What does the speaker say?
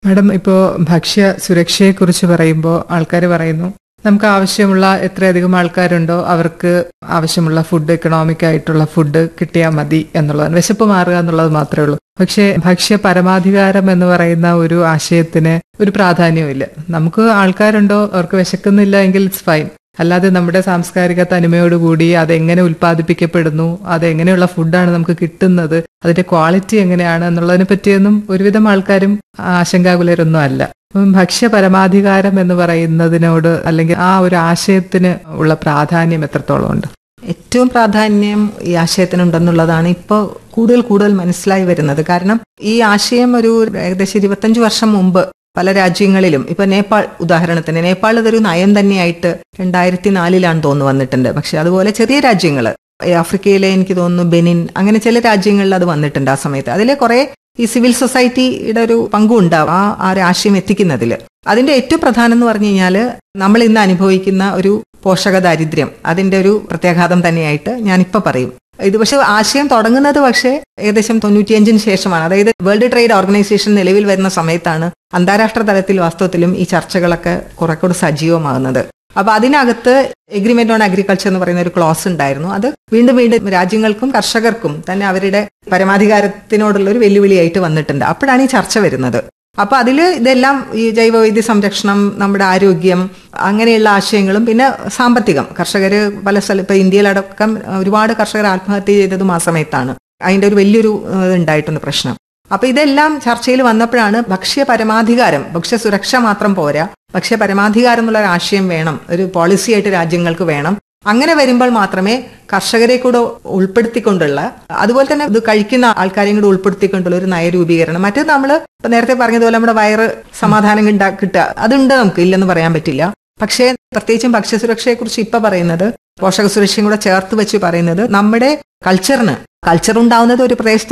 madam ഇപ്പോൾ ഭക്ഷ്യ സുരക്ഷയെക്കുറിച്ച് പറയുമ്പോൾ ആൾക്കാർ പറയുന്നു നമുക്ക് ആവശ്യമുള്ള എത്രയധികം ആൾക്കാരുണ്ടോ അവർക്ക് ആവശ്യമുള്ള ഫുഡ് എക്കണോമിക് ആയിട്ടുള്ള ഫുഡ് കിട്ടിയാൽ മതി എന്നുള്ളതാണ് വിശപ്പ് മാറുക എന്നുള്ളത് മാത്രമേ ഉള്ളൂ പക്ഷേ ഭക്ഷ്യ പരമാധികാരം എന്ന് പറയുന്ന ഒരു ആശയത്തിന് ഒരു പ്രാധാന്യവുമില്ല നമുക്ക് ആൾക്കാരുണ്ടോ അവർക്ക് വിശക്കുന്നില്ല എങ്കിൽ ഇറ്റ്സ് ഫൈൻ അല്ലാതെ നമ്മുടെ സാംസ്കാരിക തനിമയോടുകൂടി അതെങ്ങനെ ഉൽപ്പാദിപ്പിക്കപ്പെടുന്നു അതെങ്ങനെയുള്ള ഫുഡാണ് നമുക്ക് കിട്ടുന്നത് അതിന്റെ ക്വാളിറ്റി എങ്ങനെയാണ് എന്നുള്ളതിനെ പറ്റിയൊന്നും ഒരുവിധം ആൾക്കാരും ആശങ്കാകുലരൊന്നും അല്ല അപ്പം ഭക്ഷ്യ പരമാധികാരം എന്ന് പറയുന്നതിനോട് അല്ലെങ്കിൽ ആ ഒരു ആശയത്തിന് ഉള്ള പ്രാധാന്യം എത്രത്തോളം ഉണ്ട് ഏറ്റവും പ്രാധാന്യം ഈ ആശയത്തിനുണ്ടെന്നുള്ളതാണ് ഇപ്പോൾ കൂടുതൽ കൂടുതൽ മനസ്സിലായി വരുന്നത് കാരണം ഈ ആശയം ഒരു ഏകദേശം ഇരുപത്തഞ്ച് വർഷം മുമ്പ് പല രാജ്യങ്ങളിലും ഇപ്പൊ നേപ്പാൾ ഉദാഹരണത്തിന് നേപ്പാൾ ഇതൊരു നയം തന്നെയായിട്ട് രണ്ടായിരത്തി നാലിലാണ് തോന്നുന്നു വന്നിട്ടുണ്ട് പക്ഷെ അതുപോലെ ചെറിയ രാജ്യങ്ങൾ ആഫ്രിക്കയിലെ എനിക്ക് തോന്നുന്നു ബെനിൻ അങ്ങനെ ചില രാജ്യങ്ങളിൽ അത് വന്നിട്ടുണ്ട് ആ സമയത്ത് അതിലെ കുറെ ഈ സിവിൽ സൊസൈറ്റിയുടെ ഒരു പങ്കുണ്ടാവും ആ ആ ഒരു ആശയം എത്തിക്കുന്നതിൽ അതിന്റെ ഏറ്റവും പ്രധാനം എന്ന് പറഞ്ഞു കഴിഞ്ഞാൽ നമ്മൾ ഇന്ന് അനുഭവിക്കുന്ന ഒരു പോഷക ദാരിദ്ര്യം അതിന്റെ ഒരു പ്രത്യാഘാതം തന്നെയായിട്ട് ഞാനിപ്പോൾ പറയും ഇത് പക്ഷെ ആശയം തുടങ്ങുന്നത് പക്ഷേ ഏകദേശം തൊണ്ണൂറ്റിയഞ്ചിന് ശേഷമാണ് അതായത് വേൾഡ് ട്രേഡ് ഓർഗനൈസേഷൻ നിലവിൽ വരുന്ന സമയത്താണ് അന്താരാഷ്ട്ര തലത്തിൽ വാസ്തവത്തിലും ഈ ചർച്ചകളൊക്കെ കുറെ കൂടെ സജീവമാകുന്നത് അപ്പൊ അതിനകത്ത് എഗ്രിമെന്റ് ഓൺ അഗ്രികൾച്ചർ എന്ന് പറയുന്ന ഒരു ക്ലോസ് ഉണ്ടായിരുന്നു അത് വീണ്ടും വീണ്ടും രാജ്യങ്ങൾക്കും കർഷകർക്കും തന്നെ അവരുടെ പരമാധികാരത്തിനോടുള്ള ഒരു വെല്ലുവിളിയായിട്ട് വന്നിട്ടുണ്ട് അപ്പോഴാണ് ഈ ചർച്ച വരുന്നത് അപ്പൊ അതിൽ ഇതെല്ലാം ഈ ജൈവവൈദ്യ സംരക്ഷണം നമ്മുടെ ആരോഗ്യം അങ്ങനെയുള്ള ആശയങ്ങളും പിന്നെ സാമ്പത്തികം കർഷകര് പല സ്ഥലം ഇപ്പൊ ഇന്ത്യയിലടക്കം ഒരുപാട് കർഷകർ ആത്മഹത്യ ചെയ്തതും ആ സമയത്താണ് അതിന്റെ ഒരു വലിയൊരു ഏഹ്, ഉണ്ടായിട്ടുണ്ട് പ്രശ്നം അപ്പൊ ഇതെല്ലാം ചർച്ചയിൽ വന്നപ്പോഴാണ് ഭക്ഷ്യ പരമാധികാരം ഭക്ഷ്യ സുരക്ഷ മാത്രം പോരാ ഭക്ഷ്യ പരമാധികാരം എന്നുള്ള ഒരു ആശയം വേണം ഒരു പോളിസി ആയിട്ട് രാജ്യങ്ങൾക്ക് വേണം അങ്ങനെ വരുമ്പോൾ മാത്രമേ കർഷകരെ കൂടെ ഉൾപ്പെടുത്തിക്കൊണ്ടുള്ള അതുപോലെ തന്നെ ഇത് കഴിക്കുന്ന ആൾക്കാരെയും കൂടെ ഉൾപ്പെടുത്തിക്കൊണ്ടുള്ള ഒരു നയരൂപീകരണം മറ്റേത് നമ്മൾ ഇപ്പൊ നേരത്തെ പറഞ്ഞതുപോലെ നമ്മുടെ വയറ് സമാധാനം ഉണ്ടാ കിട്ടുക അതുണ്ട് നമുക്ക് ഇല്ലെന്ന് പറയാൻ പറ്റില്ല പക്ഷേ പ്രത്യേകിച്ചും ഭക്ഷ്യസുരക്ഷയെ കുറിച്ച് ഇപ്പൊ പറയുന്നത് പോഷക സുരക്ഷയും കൂടെ ചേർത്ത് വെച്ച് പറയുന്നത് നമ്മുടെ കൾച്ചറിന് കൾച്ചർ ഉണ്ടാവുന്നത് ഒരു പ്രദേശത്ത്